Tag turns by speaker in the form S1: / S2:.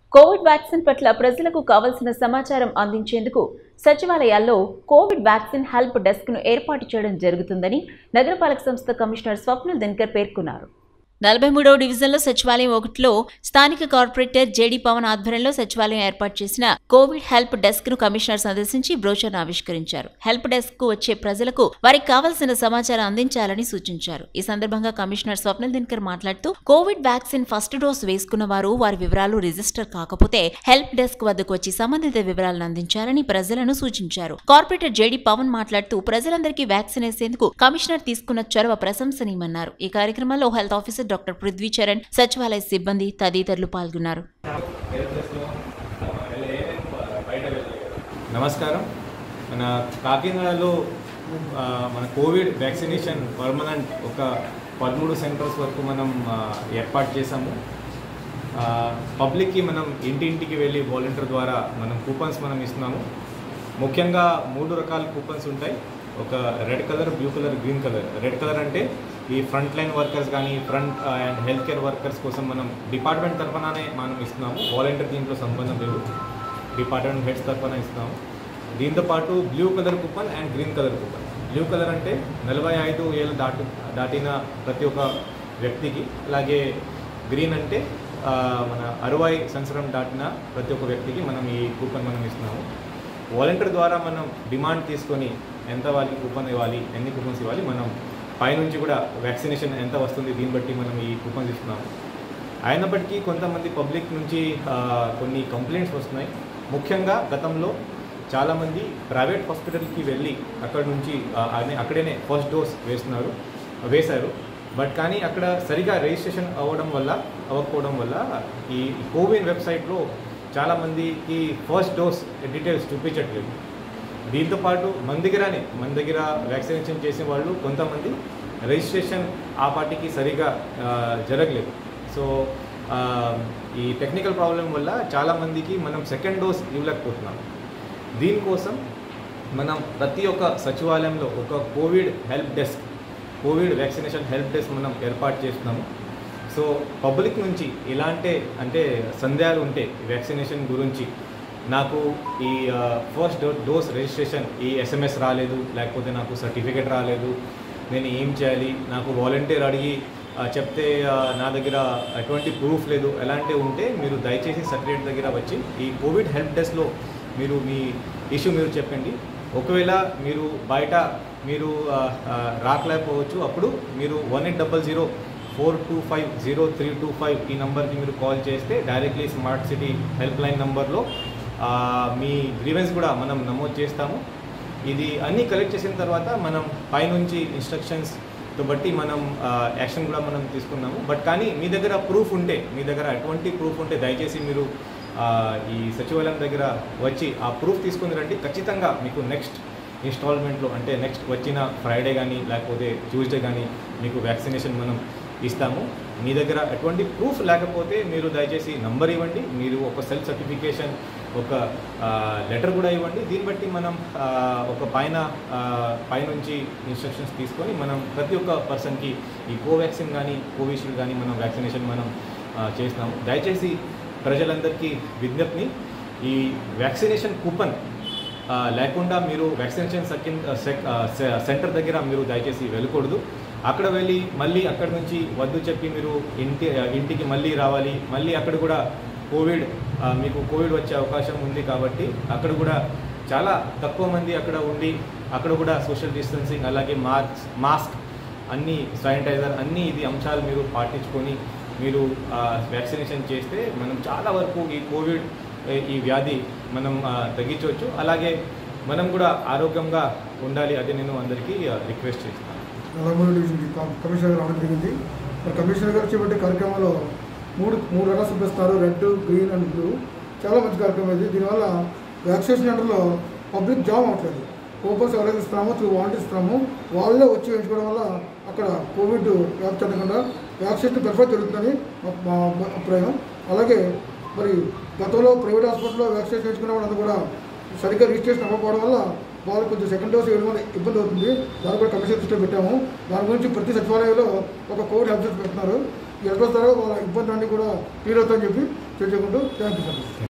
S1: Covid vaccine పట్ల ప్రజలకు కావలసిన సమాచారం అందించేందుకు సచివాలయాల్లో కోవిడ్ వ్యాక్సిన్ హెల్ప్ డెస్క్ ను ఏర్పాటు చేయడం జరుగుతుందని నగరపాలక సంస్థ కమిషనర్ స్వప్నిల్ దినకర్ పేర్కొన్నారు నలభై మూడవ డివిజన్లో సచివాలయం ఒకటిలో స్థానిక కార్పొరేటర్ జేడీ పవన్ ఆధ్వర్యంలో సచివాలయం ఏర్పాటు చేసిన కోవిడ్ హెల్ప్ డెస్క్ ను కమిషనర్ సందర్శించి బ్రోచర్ ఆవిష్కరించారు హెల్ప్ డెస్క్ కు వచ్చే ప్రజలకు వారికి కావాల్సిన సమాచారం అందించాలని సూచించారు ఈ సందర్భంగా కమిషనర్ స్వప్నిల్ దినకర్ మాట్లాడుతూ కోవిడ్ వ్యాక్సిన్ ఫస్ట్ డోస్ వేసుకున్న వారు వారి వివరాలు రిజిస్టర్ కాకపోతే హెల్ప్ డెస్క్ వద్దకు వచ్చి సంబంధిత వివరాలను అందించాలని ప్రజలను సూచించారు కార్పొరేటర్ జేడీ పవన్ మాట్లాడుతూ ప్రజలందరికీ వ్యాక్సిన్ వేసేందుకు కమిషనర్ తీసుకున్న చొరవ ప్రశంసనీయమన్నారు ఈ కార్యక్రమంలో health officer doctor Prithvi Charan సచివాలయ సిబ్బంది తదితరులు పాల్గొన్నారు
S2: నమస్కారం మన కాకినాడలో ఆ, మన కోవిడ్ వ్యాక్సినేషన్ పర్మనెంట్ ఒక పదమూడు సెంటర్స్ వరకు మనం ఆ, ఏర్పాటు చేశాము ఆ, పబ్లిక్కి మనం ఇంటింటికి వెళ్ళి వాలంటీర్ ద్వారా మనం కూపన్స్ మనం ఇస్తున్నాము ముఖ్యంగా మూడు రకాల కూపన్స్ ఉంటాయి ఒక red colour blue colour green colour red colour అంటే ఈ ఫ్రంట్ లైన్ వర్కర్స్ కానీ front and health care workers కోసం మనం డిపార్ట్మెంట్ తరఫుననే మనం ఇస్తున్నాము వాలంటీర్ దీంట్లో సంబంధం లేదు డిపార్ట్మెంట్ హెడ్స్ తరఫున ఇస్తాము దీంతో పాటు blue colour coupon and green colour coupon blue colour అంటే నలభై ఐదు ఏళ్ళు దాటి దాటిన ప్రతి ఒక్క వ్యక్తికి అలాగే గ్రీన్ అంటే ఆ, మన అరవై సంవత్సరం దాటిన ప్రతి ఒక్క వ్యక్తికి మనం ఈ కూపన్ మనం ఇస్తున్నాము వాలంటీర్ ద్వారా మనం డిమాండ్ తీసుకొని ఎంత వాళ్ళకి కూపన్ ఇవ్వాలి ఎన్ని కూపన్స్ ఇవ్వాలి మనం పైనుంచి కూడా వ్యాక్సినేషన్ ఎంత వస్తుంది దీన్ని బట్టి మనం ఈ కూపన్స్ ఇస్తున్నాము అయినప్పటికీ కొంతమంది పబ్లిక్ నుంచి ఆ, కొన్ని కంప్లైంట్స్ వస్తున్నాయి ముఖ్యంగా గతంలో చాలామంది ప్రైవేట్ హాస్పిటల్కి వెళ్ళి అక్కడ నుంచి ఆ, అనే- అక్కడనే ఫస్ట్ డోస్ వేస్తున్నారు వేశారు బట్ కానీ అక్కడ సరిగా రిజిస్ట్రేషన్ అవ్వడం వల్ల అవ్వకపోవడం వల్ల ఈ కోవిన్ వెబ్సైట్లో చాలామందికి ఫస్ట్ డోస్ డీటెయిల్స్ చూపించట్లేదు దీంతో పాటు మన దగ్గరనే మన దగ్గర వ్యాక్సినేషన్ చేసే వాళ్ళు కొంతమంది రిజిస్ట్రేషన్ ఆ పార్టీకి సరిగా ఆ, జరగలేదు సో ఆ, ఈ టెక్నికల్ ప్రాబ్లం వల్ల చాలామందికి మనం సెకండ్ డోస్ ఇవ్వలేకపోతున్నాం దీనికోసం మనం ప్రతి ఒక్క సచివాలయంలో ఒక covid help desk covid vaccination help desk మనం ఏర్పాటు చేస్తున్నాము సో పబ్లిక్ నుంచి ఇలాంటి అంటే సందేహాలు ఉంటే వ్యాక్సినేషన్ గురించి నాకు ఈ ఫస్ట్ డో డోస్ రిజిస్ట్రేషన్ ఈ ఎస్ఎంఎస్ రాలేదు లేకపోతే నాకు సర్టిఫికేట్ రాలేదు నేను ఏం చేయాలి నాకు వాలంటీర్ అడిగి ఆ, చెప్తే ఆ, నా దగ్గర ఎటువంటి ప్రూఫ్ లేదు ఎలాంటివి ఉంటే మీరు దయచేసి సర్టిఫికేట్ దగ్గర వచ్చి ఈ కోవిడ్ హెల్ప్ డెస్క్లో మీరు మీ ఇష్యూ మీరు చెప్పండి ఒకవేళ మీరు బయట మీరు ఆ, ఆ, రాకలేకపోవచ్చు అప్పుడు మీరు one eight double zero four two five zero three two five ఈ నెంబర్కి మీరు కాల్ చేస్తే directly smart city help line నెంబర్లో ఆ, మీ గ్రీవెన్స్ కూడా మనం నమోదు చేస్తాము ఇది అన్నీ కలెక్ట్ చేసిన తర్వాత మనం పైనుంచి ఇన్స్ట్రక్షన్స్తో బట్టి మనం ఆ, యాక్షన్ కూడా మనం తీసుకున్నాము బట్ కానీ మీ దగ్గర ప్రూఫ్ ఉంటే మీ దగ్గర ఎటువంటి ప్రూఫ్ ఉంటే దయచేసి మీరు ఆ, ఈ సచివాలయం దగ్గర వచ్చి ఆ ప్రూఫ్ తీసుకుని రండి ఖచ్చితంగా మీకు నెక్స్ట్ ఇన్స్టాల్మెంట్లో అంటే నెక్స్ట్ వచ్చిన ఫ్రైడే కానీ లేకపోతే ట్యూస్డే కానీ మీకు వ్యాక్సినేషన్ మనం ఇస్తాము మీ దగ్గర ఎటువంటి ప్రూఫ్ లేకపోతే మీరు దయచేసి నంబర్ ఇవ్వండి మీరు ఒక సెల్ఫ్ సర్టిఫికేషన్ ఒక లెటర్ కూడా ఇవ్వండి దీన్ని బట్టి మనం ఆ, ఒక పైన ఆ, పైనుంచి ఇన్స్ట్రక్షన్స్ తీసుకొని మనం ప్రతి ఒక్క పర్సన్కి ఈ కోవాక్సిన్ కానీ కోవిషీల్డ్ కానీ మనం వ్యాక్సినేషన్ మనం ఆ, చేస్తున్నాము దయచేసి ప్రజలందరికీ విజ్ఞప్తిని ఈ వ్యాక్సినేషన్ కూపన్ ఆ, లేకుండా మీరు వ్యాక్సినేషన్ సెకండ్ సెంటర్ దగ్గర మీరు దయచేసి వెళ్ళకూడదు అక్కడ వెళ్ళి మళ్ళీ అక్కడ నుంచి వద్దు చెప్పి మీరు ఇంటి ఇంటికి మళ్ళీ రావాలి మళ్ళీ అక్కడ కూడా కోవిడ్ ఆ, మీకు కోవిడ్ వచ్చే అవకాశం ఉంది కాబట్టి అక్కడ కూడా చాలా తక్కువ మంది అక్కడ ఉండి అక్కడ కూడా సోషల్ డిస్టెన్సింగ్ అలాగే మాస్క్ మాస్క్ అన్ని శానిటైజర్ అన్ని ఇది అంశాలు మీరు పాటించుకొని మీరు ఆ, వ్యాక్సినేషన్ చేస్తే మనం చాలా వరకు ఈ కోవిడ్ ఏ- ఈ వ్యాధి మనం ఆ, తగ్గించవచ్చు అలాగే మనం కూడా ఆరోగ్యంగా ఉండాలి అది నేను అందరికీ ఆ, రిక్వెస్ట్ చేస్తాను
S3: నల్లమూరు డివిజన్కి కమ్- కమిషనర్ గారు రావడం జరిగింది మరి కమిషనర్ గారు చేపట్టే కార్యక్రమంలో మూడు మూడు రకాలు చూపిస్తారు రెడ్ గ్రీన్ అండ్ బ్లూ చాలా మంచి కార్యక్రమం ఇది దీనివల్ల వ్యాక్సినేషన్ సెంటర్లో పబ్లిక్ జామ్ అవట్లేదు కూపన్స్ ఎవరైతే ఇస్తున్నామో త్రూ వాలంటీర్స్ ఇస్తున్నాము వాళ్ళే వచ్చి వేయించుకోవడం వల్ల అక్కడ కోవిడ్ వ్యాప్తి చెందకుండా వ్యాక్సినేషన్ పెర్ఫెక్ట్ జరుగుతుందని మా మా అభిప్రాయం అలాగే మరి గతంలో ప్రైవేట్ హాస్పిటల్లో వ్యాక్సినేషన్ వేయించుకున్న వాళ్ళంతా కూడా సరిగ్గా రిజిస్ట్రేషన్ అవ్వకపోవడం వల్ల వాళ్ళు కొంచెం సెకండ్ డోస్ వేయడం వల్ల ఇబ్బంది అవుతుంది దాన్ని కూడా కమిషన్ దృష్టిలో పెట్టాము దాని గురించి ప్రతి సచివాలయంలో ఒక కోవిడ్ హెల్ప్ డెస్క్ పెడుతున్నారు ఎలక్ట్రల్ ద్వారా వాళ్ళ ఇబ్బంది అన్నీ కూడా తీరవుతాయని చెప్పి చర్చకుంటూ థ్యాంక్ యూ సార్